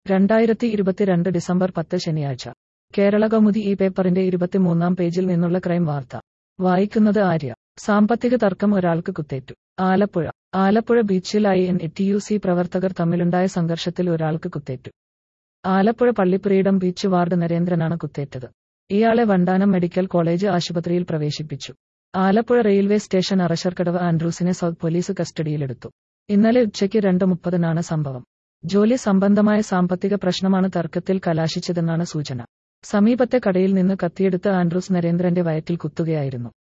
രണ്ടായിരത്തി ഇരുപത്തിരണ്ട് ഡിസംബർ പത്ത് ശനിയാഴ്ച കേരള കൗമുദി ഈ പേപ്പറിന്റെ ഇരുപത്തിമൂന്നാം പേജിൽ നിന്നുള്ള ക്രൈം വാർത്ത വായിക്കുന്നത് ആര്യ സാമ്പത്തിക തർക്കം ഒരാൾക്ക് കുത്തേറ്റു ആലപ്പുഴ ആലപ്പുഴ ബീച്ചിലായി എൻ ടി യു സി പ്രവർത്തകർ തമ്മിലുണ്ടായ സംഘർഷത്തിൽ ഒരാൾക്ക് കുത്തേറ്റു ആലപ്പുഴ പള്ളിപ്രീടം ബീച്ച് വാർഡ് നരേന്ദ്രനാണ് കുത്തേറ്റത് ഇയാളെ വണ്ടാനം മെഡിക്കൽ കോളേജ് ആശുപത്രിയിൽ പ്രവേശിപ്പിച്ചു ആലപ്പുഴ റെയിൽവേ സ്റ്റേഷൻ അറശർക്കടവ് ആൻഡ്രൂസിനെ സൗത്ത് പോലീസ് കസ്റ്റഡിയിലെടുത്തു ഇന്നലെ ഉച്ചയ്ക്ക് രണ്ട് മുപ്പതിനാണ് സംഭവം ജോലി സംബന്ധമായ സാമ്പത്തിക പ്രശ്നമാണ് തർക്കത്തിൽ കലാശിച്ചതെന്നാണ് സൂചന സമീപത്തെ കടയിൽ നിന്ന് കത്തിയെടുത്ത് ആൻഡ്രൂസ് നരേന്ദ്രന്റെ വയറ്റിൽ കുത്തുകയായിരുന്നു